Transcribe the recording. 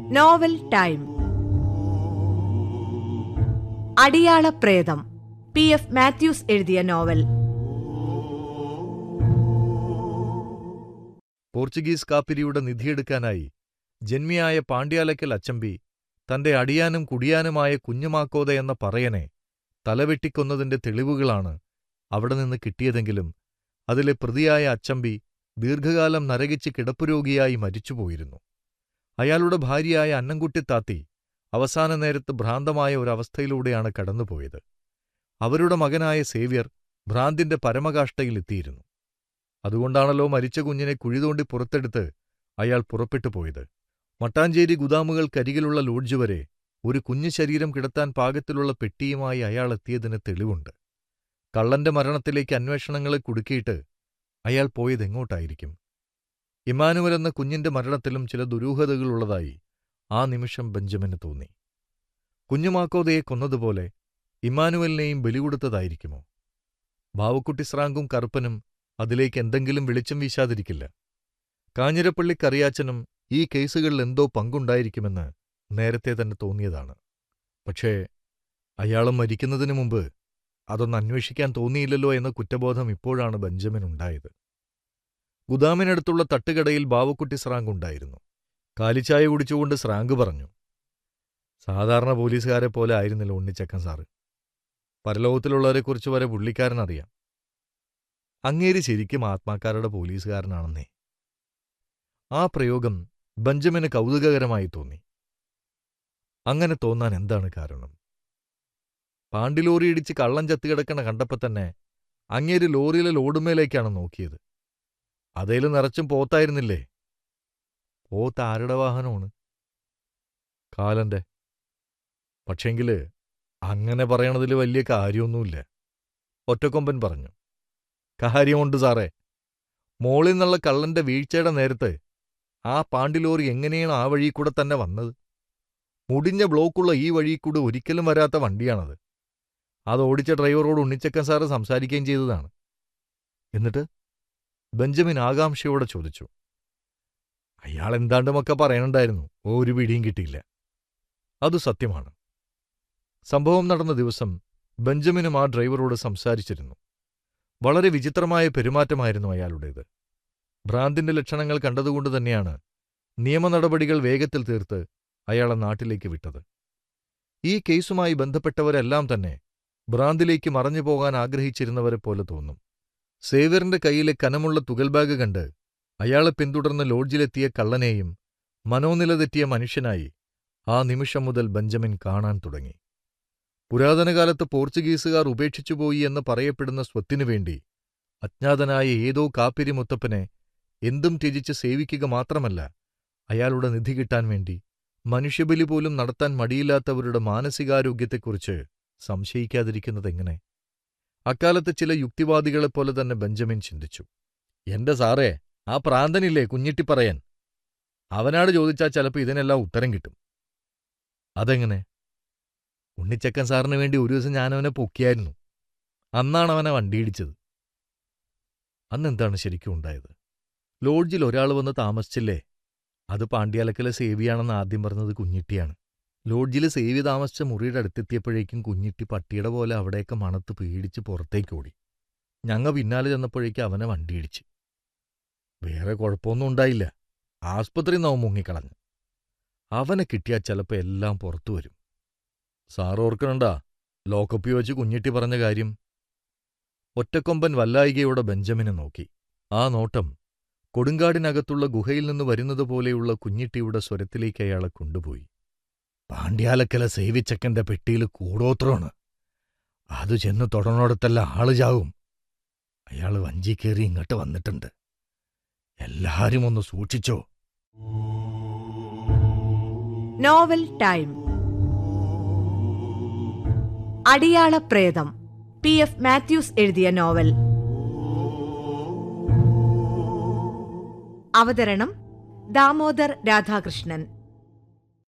novel time അടിയാള പ്രേതം P F Mathews എഴുതിയ novel Portuguese കാപ്പിരിയുടെ നിധിയെടുക്കാനായി ജന്മിയായ പാണ്ഡ്യാലക്കൽ അച്ചമ്പി തന്റെ അടിയാനും കുടിയാനുമായ കുഞ്ഞുമാക്കോത എന്ന പറയനെ തലവെട്ടിക്കൊന്നതിന്റെ തെളിവുകളാണ് അവിടെ നിന്ന് കിട്ടിയതെങ്കിലും അതിലെ പ്രതിയായ അച്ചമ്പി ദീർഘകാലം നരകിച്ച് കിടപ്പുരോഗിയായി മരിച്ചുപോയിരുന്നു അയാളുടെ ഭാര്യയായ അന്നംകുട്ടിത്താത്തി അവസാന നേരത്ത് ഭ്രാന്തമായ ഒരവസ്ഥയിലൂടെയാണ് കടന്നുപോയത് അവരുടെ മകനായ സേവ്യർ ഭ്രാന്തിന്റെ പരമകാഷ്ഠയിലെത്തിയിരുന്നു അതുകൊണ്ടാണല്ലോ മരിച്ച കുഞ്ഞിനെ കുഴിതോണ്ടി പുറത്തെടുത്ത് അയാൾ പുറപ്പെട്ടു പോയത് മട്ടാഞ്ചേരി ഗുദാമുകൾക്കരികിലുള്ള ലോഡ്ജ് വരെ ഒരു കുഞ്ഞു ശരീരം കിടത്താൻ പാകത്തിലുള്ള പെട്ടിയുമായി അയാൾ എത്തിയതിന് തെളിവുണ്ട് കള്ളന്റെ മരണത്തിലേക്ക് അന്വേഷണങ്ങളെ കുടുക്കിയിട്ട് അയാൾ പോയതെങ്ങോട്ടായിരിക്കും ഇമാനുവൽ എന്ന കുഞ്ഞിന്റെ മരണത്തിലും ചില ദുരൂഹതകളുള്ളതായി ആ നിമിഷം ബെഞ്ചമിന് തോന്നി കുഞ്ഞുമാക്കോതയെ കൊന്നതുപോലെ ഇമാനുവലിനെയും ബലികൊടുത്തതായിരിക്കുമോ ബാവുക്കുട്ടി സ്രാങ്കും കറുപ്പനും അതിലേക്ക് എന്തെങ്കിലും വെളിച്ചം വീശാതിരിക്കില്ല കാഞ്ഞിരപ്പള്ളി കറിയാച്ചനും ഈ കേസുകളിൽ എന്തോ പങ്കുണ്ടായിരിക്കുമെന്ന് നേരത്തെ തന്നെ തോന്നിയതാണ് പക്ഷേ അയാളും മരിക്കുന്നതിനു മുമ്പ് അതൊന്ന് അന്വേഷിക്കാൻ തോന്നിയില്ലല്ലോ എന്ന കുറ്റബോധം ഇപ്പോഴാണ് ബെഞ്ചമിനുണ്ടായത് ഗുദാമിനടുത്തുള്ള തട്ടുകടയിൽ ബാവുക്കുട്ടി സ്രാങ്ക് ഉണ്ടായിരുന്നു കാലിച്ചായ കുടിച്ചുകൊണ്ട് സ്രാങ്ക് പറഞ്ഞു സാധാരണ പോലീസുകാരെ പോലെ ആയിരുന്നില്ല ഉണ്ണിച്ചക്കൻ സാറ് പരലോകത്തിലുള്ളവരെക്കുറിച്ച് വരെ പുള്ളിക്കാരനറിയാം അങ്ങേര് ശരിക്കും ആത്മാക്കാരുടെ പോലീസുകാരനാണെന്നേ ആ പ്രയോഗം ബെഞ്ചമിന് കൗതുകകരമായി തോന്നി അങ്ങനെ തോന്നാൻ എന്താണ് കാരണം പാണ്ടിലോറി ഇടിച്ച് കള്ളം ചത്തുകിടക്കണ കണ്ടപ്പോ തന്നെ അങ്ങേര് ലോറിയിലെ ലോഡുമേലേക്കാണ് നോക്കിയത് അതേലും നിറച്ചും പോത്തായിരുന്നില്ലേ പോത്ത് ആരുടെ വാഹനമാണ് കാലന്റെ പക്ഷെങ്കില് അങ്ങനെ പറയണതിൽ വലിയ കാര്യമൊന്നുമില്ല ഒറ്റക്കൊമ്പൻ പറഞ്ഞു കാര്യമുണ്ട് സാറേ മോളിൽ നിന്നുള്ള കള്ളന്റെ വീഴ്ചയുടെ നേരത്ത് ആ പാണ്ടിലോറി എങ്ങനെയാണ് ആ വഴി കൂടെ തന്നെ വന്നത് മുടിഞ്ഞ ബ്ലോക്കുള്ള ഈ വഴി കൂടെ ഒരിക്കലും വരാത്ത വണ്ടിയാണത് അത് ഓടിച്ച ഡ്രൈവറോട് ഉണ്ണിച്ചക്കൻ സാറ് സംസാരിക്കുകയും ചെയ്തതാണ് എന്നിട്ട് ബെഞ്ചമിൻ ആകാംക്ഷയോടെ ചോദിച്ചു അയാൾ എന്താണ്ടുമൊക്കെ പറയണുണ്ടായിരുന്നു ഒരു പിടിയും കിട്ടിയില്ല അത് സത്യമാണ് സംഭവം നടന്ന ദിവസം ബെഞ്ചമിനും ആ ഡ്രൈവറോട് സംസാരിച്ചിരുന്നു വളരെ വിചിത്രമായ പെരുമാറ്റമായിരുന്നു അയാളുടേത് ഭ്രാന്തിന്റെ ലക്ഷണങ്ങൾ കണ്ടതുകൊണ്ട് തന്നെയാണ് നിയമ നടപടികൾ വേഗത്തിൽ തീർത്ത് അയാളെ നാട്ടിലേക്ക് വിട്ടത് ഈ കേസുമായി ബന്ധപ്പെട്ടവരെല്ലാം തന്നെ ഭ്രാന്തിലേക്ക് മറഞ്ഞു പോകാൻ ആഗ്രഹിച്ചിരുന്നവരെ പോലെ തോന്നും സേവ്യറിന്റെ കയ്യിലെ കനമുള്ള തുകൽ ബാഗ് കണ്ട് അയാളെ പിന്തുടർന്ന് ലോഡ്ജിലെത്തിയ കള്ളനെയും മനോനില തെറ്റിയ മനുഷ്യനായി ആ നിമിഷം മുതൽ ബെഞ്ചമിൻ കാണാൻ തുടങ്ങി പുരാതനകാലത്ത് പോർച്ചുഗീസുകാർ ഉപേക്ഷിച്ചുപോയി എന്ന് പറയപ്പെടുന്ന സ്വത്തിനു വേണ്ടി അജ്ഞാതനായ ഏതോ കാപ്പിരി മുത്തപ്പനെ എന്തും ത്യജിച്ച് സേവിക്കുക മാത്രമല്ല അയാളുടെ നിധി കിട്ടാൻ വേണ്ടി മനുഷ്യബലി പോലും നടത്താൻ മടിയില്ലാത്തവരുടെ മാനസികാരോഗ്യത്തെക്കുറിച്ച് സംശയിക്കാതിരിക്കുന്നതെങ്ങനെ അക്കാലത്ത് ചില യുക്തിവാദികളെപ്പോലെ തന്നെ ബെഞ്ചമിൻ ചിന്തിച്ചു എന്റെ സാറേ ആ പ്രാന്തനില്ലേ കുഞ്ഞിട്ടി പറയാൻ അവനാട് ചോദിച്ചാൽ ചിലപ്പോൾ ഇതിനെല്ലാം ഉത്തരം കിട്ടും അതെങ്ങനെ ഉണ്ണിച്ചക്കൻ സാറിന് വേണ്ടി ഒരു ദിവസം ഞാനവനെ പൊക്കിയായിരുന്നു അന്നാണ് അവനെ വണ്ടിയിടിച്ചത് അന്നെന്താണ് ശരിക്കും ഉണ്ടായത് ലോഡ്ജിൽ ഒരാൾ വന്ന് താമസിച്ചില്ലേ അത് പാണ്ഡ്യാലക്കലെ സേവിയാണെന്ന് ആദ്യം പറഞ്ഞത് കുഞ്ഞിട്ടിയാണ് ലോഡ്ജിൽ സേവി താമസിച്ച മുറിയുടെ അടുത്തെത്തിയപ്പോഴേക്കും കുഞ്ഞിട്ടി പട്ടിയുടെ പോലെ അവിടെയൊക്കെ മണത്ത് പേടിച്ച് പുറത്തേക്ക് ഓടി ഞങ്ങ പിന്നാലെ ചെന്നപ്പോഴേക്കും അവനെ വണ്ടിയിടിച്ച് വേറെ കുഴപ്പമൊന്നും ഉണ്ടായില്ല ആസ്പത്രി നാവും മുങ്ങിക്കളഞ്ഞു അവനെ കിട്ടിയാൽ ചിലപ്പോൾ എല്ലാം പുറത്തു വരും സാർ ഓർക്കണണ്ടാ ലോക്കപ്പി വെച്ച് കുഞ്ഞിട്ടി പറഞ്ഞ കാര്യം ഒറ്റക്കൊമ്പൻ വല്ലായികയോടെ ബെഞ്ചമിനെ നോക്കി ആ നോട്ടം കൊടുങ്കാടിനകത്തുള്ള ഗുഹയിൽ നിന്ന് വരുന്നത് പോലെയുള്ള കുഞ്ഞിട്ടിയുടെ സ്വരത്തിലേക്ക് അയാളെ കൊണ്ടുപോയി പാണ്ഡ്യാലക്കല സേവിച്ചക്കന്റെ പെട്ടിയിൽ കൂടോത്രമാണ് അത് ചെന്ന് തൊടണോടത്തെല്ലാം ആള് ചാവും അയാള് വഞ്ചി കയറി ഇങ്ങോട്ട് വന്നിട്ടുണ്ട് എല്ലാരും ഒന്ന് സൂക്ഷിച്ചോ നോവൽ ടൈം അടിയാള പ്രേതം പി എഫ് മാത്യൂസ് എഴുതിയ നോവൽ അവതരണം ദാമോദർ രാധാകൃഷ്ണൻ